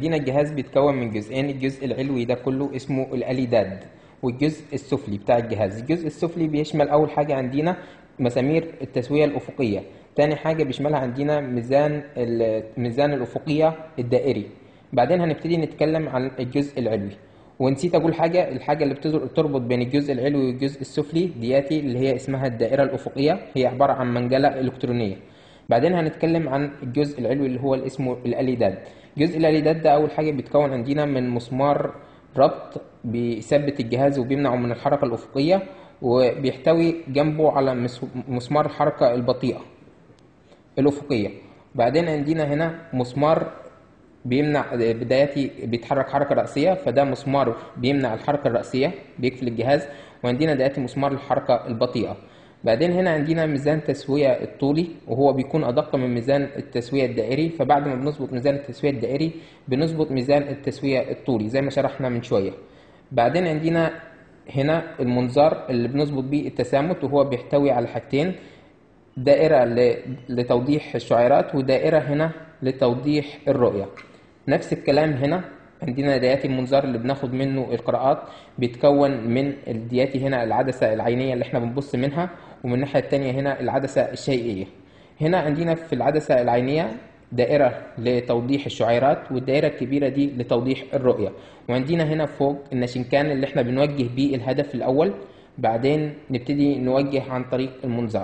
عندنا الجهاز بيتكون من جزئين الجزء العلوي ده كله اسمه الاليداد والجزء السفلي بتاع الجهاز الجزء السفلي بيشمل اول حاجه عندنا مسامير التسويه الافقيه تاني حاجه بيشملها عندنا ميزان الميزان الافقيه الدائري بعدين هنبتدي نتكلم عن الجزء العلوي ونسيت اقول حاجه الحاجه اللي بتربط بين الجزء العلوي والجزء السفلي دياتي اللي هي اسمها الدائره الافقيه هي عباره عن منجله الكترونيه بعدين هنتكلم عن الجزء العلوي اللي هو اللي اسمه الاليداد جزء الاليداد ده اول حاجه بيتكون عندنا من مسمار ربط بيثبت الجهاز وبيمنعه من الحركه الافقيه وبيحتوي جنبه على مسمار الحركه البطيئه الافقيه بعدين عندنا هنا مسمار بيمنع بداياتي بيتحرك حركه راسيه فده مسمار بيمنع الحركه الراسيه بيقفل الجهاز وعندنا دلوقتي مسمار الحركه البطيئه بعدين هنا عندنا ميزان تسوية الطولي وهو بيكون أدق من ميزان التسوية الدائري فبعد ما بنظبط ميزان التسوية الدائري بنظبط ميزان التسوية الطولي زي ما شرحنا من شوية بعدين عندنا هنا المنظار اللي بنظبط بيه التسامت وهو بيحتوي على حاجتين دائرة لتوضيح الشعيرات ودائرة هنا لتوضيح الرؤية نفس الكلام هنا عندنا دياتي المنظار اللي بناخد منه القراءات بيتكون من الدياتي هنا العدسة العينية اللي احنا بنبص منها ومن الناحية التانية هنا العدسة الشيئية هنا عندنا في العدسة العينية دائرة لتوضيح الشعيرات والدائرة الكبيرة دي لتوضيح الرؤية وعندنا هنا فوق النشنكان اللي احنا بنوجه بيه الهدف الأول بعدين نبتدي نوجه عن طريق المنظار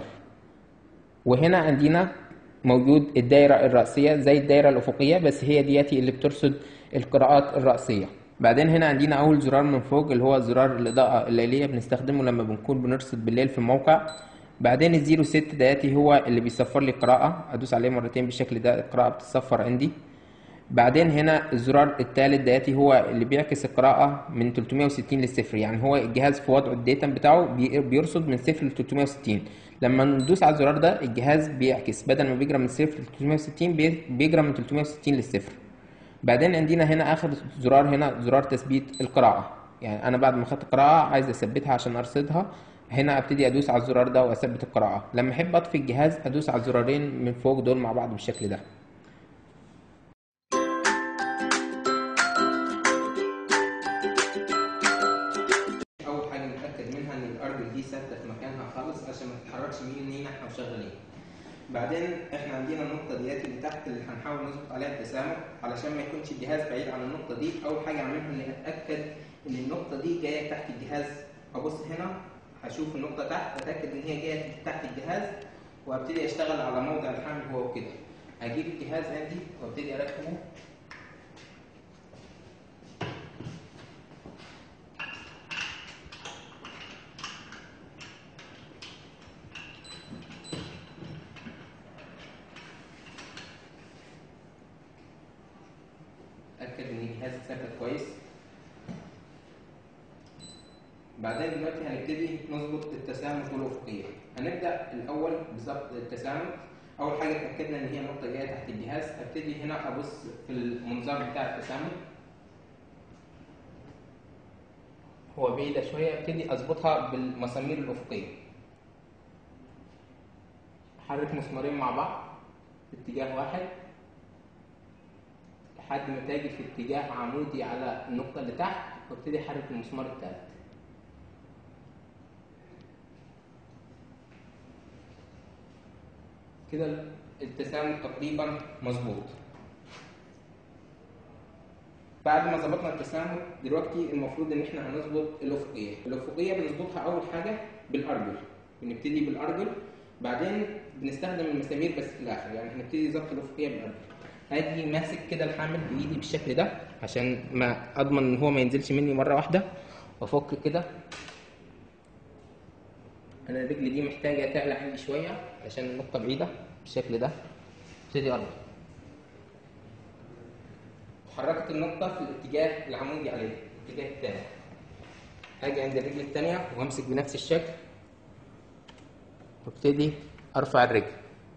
وهنا عندنا موجود الدائرة الرأسية زي الدائرة الأفقية بس هي دياتي اللي بترصد القراءات الرأسية بعدين هنا عندنا أول زرار من فوق اللي هو زرار الإضاءة الليلية بنستخدمه لما بنكون بنرصد بالليل في الموقع بعدين الزيرو ست دياتي هو اللي بيصفر لي القراءة أدوس عليه مرتين بالشكل ده القراءة بتتصفر عندي بعدين هنا الزرار الثالث دياتي هو اللي بيعكس القراءة من 360 للصفر يعني هو الجهاز في وضعه الديتم بتاعه بيرصد من صفر ل 360 لما ندوس على الزرار ده الجهاز بيعكس بدل ما بيجرى من صفر ل 360 بيجرى من 360 للصفر بعدين عندنا هنا اخر زرار هنا زرار تثبيت القراءة يعني انا بعد ما خدت القراءة عايز اثبتها عشان ارصدها هنا ابتدي ادوس على الزرار ده واثبت القراءة لما احب اطفي الجهاز ادوس على الزرارين من فوق دول مع بعض بالشكل ده اول حاجه نتاكد منها ان الارجل دي ثابته في مكانها خالص عشان ما تتحركش مننا احنا وشغالين بعدين احنا عندنا النقطة ديت اللي تحت اللي هنحاول نظبط عليها التسامح علشان ما يكونش الجهاز بعيد عن النقطة دي أول حاجة أعملها إني أتأكد إن النقطة دي جاية تحت الجهاز أبص هنا هشوف النقطة تحت أتأكد إن هي جاية تحت الجهاز وأبتدي أشتغل على موضع الحمل هو وكده أجيب الجهاز عندي وأبتدي أركبه اتاكد ان الجهاز اتثبت كويس بعدين دلوقتي هنبتدي نظبط التسامح والافقيه هنبدا الاول بالظبط التسامح اول حاجه اتاكدنا ان هي نقطه جايه تحت الجهاز ابتدي هنا ابص في المنظار بتاع التسامح هو بعيده شويه ابتدي اظبطها بالمسامير الافقيه احرك مسمارين مع بعض في اتجاه واحد لحد ما تجي في اتجاه عمودي على النقطة اللي تحت وابتدي احرك المسمار التالت كده التسامح تقريبا مظبوط بعد ما ظبطنا التسامح دلوقتي المفروض ان احنا هنظبط الافقيه الافقيه بنظبطها اول حاجه بالارجل بنبتدي بالارجل بعدين بنستخدم المسامير بس في الاخر يعني هنبتدي ظبط الافقيه بالارجل هاجي ماسك كده الحامل بايدي بالشكل ده عشان ما اضمن ان هو ما ينزلش مني مره واحده وافك كده انا رجلي دي محتاجه تعلى عندي شويه عشان النقطه بعيده بالشكل ده ابتدي اقرب حركت النقطه في الاتجاه العمودي عليه الاتجاه الثاني هاجي عند الرجل الثانيه وامسك بنفس الشكل وابتدي ارفع الرجل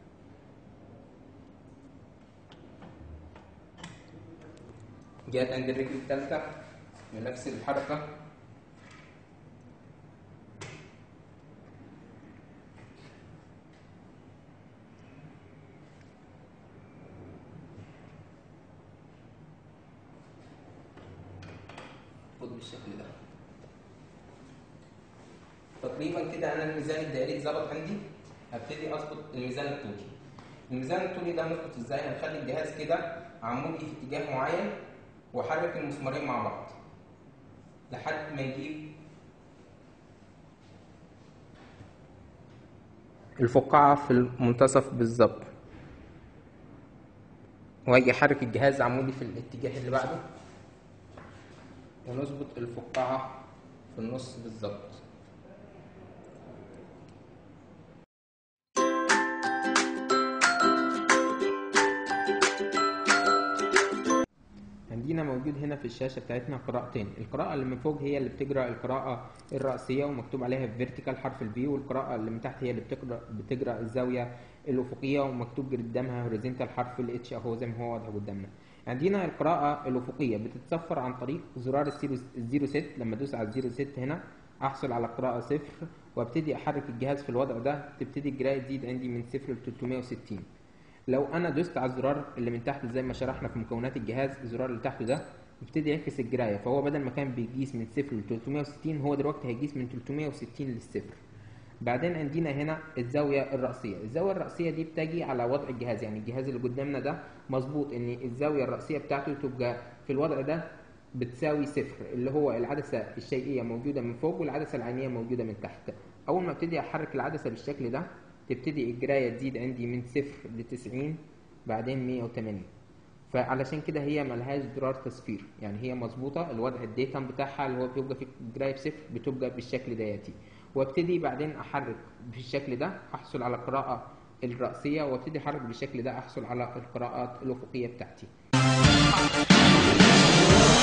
جات عند الرجل الثالثة بنفس الحركة بالشكل ده تقريبا كده انا الميزان الدائري اتظبط عندي هبتدي اظبط الميزان الطولي الميزان الطولي ده نظبط ازاي هنخلي الجهاز كده عمودي في اتجاه معين واحرك المسمارين مع بعض لحد ما يجيب الفقاعة في المنتصف بالظبط واجي احرك الجهاز عمودي في الاتجاه اللي بعده ونظبط الفقاعة في النص بالظبط عندنا موجود هنا في الشاشة بتاعتنا قراءتين القراءة اللي من فوق هي اللي بتقرأ القراءة الرأسية ومكتوب عليها فيرتيكال حرف البي والقراءة اللي من تحت هي اللي بتقرأ بتقرأ الزاوية الأفقية ومكتوب قدامها هوريزونتال حرف الاتش اهو زي ما هو واضح قدامنا عندنا القراءة الأفقية بتتصفر عن طريق زرار الزيرو الزيرو ست لما ادوس على الزيرو ست هنا احصل على قراءة صفر وابتدي احرك الجهاز في الوضع ده تبتدي القراءة تزيد عندي من صفر ل 360 لو انا دوست على الزرار اللي من تحت زي ما شرحنا في مكونات الجهاز الزرار اللي تحته ده يبتدي يعكس الجرايه فهو بدل ما كان بيقيس من صفر ل 360 هو دلوقتي هيقيس من 360 للصفر بعدين عندنا هنا الزاويه الرأسيه الزاويه الرأسيه دي بتجي على وضع الجهاز يعني الجهاز اللي قدامنا ده مظبوط ان الزاويه الرأسيه بتاعته تبقى في الوضع ده بتساوي صفر اللي هو العدسه الشيئيه موجوده من فوق والعدسه العينيه موجوده من تحت اول ما ابتدي احرك العدسه بالشكل ده تبتدي الجراية تزيد عندي من صفر لتسعين بعدين مية وتمانين فعلشان كده هي ملهاش زرار تصفير يعني هي مظبوطة الوضع الديتم بتاعها اللي هو بيبقى في الجراية بصفر بتبقى بالشكل دياتي وابتدي بعدين احرك بالشكل ده احصل على قراءة الرأسية وابتدي احرك بالشكل ده احصل على القراءات الأفقية بتاعتي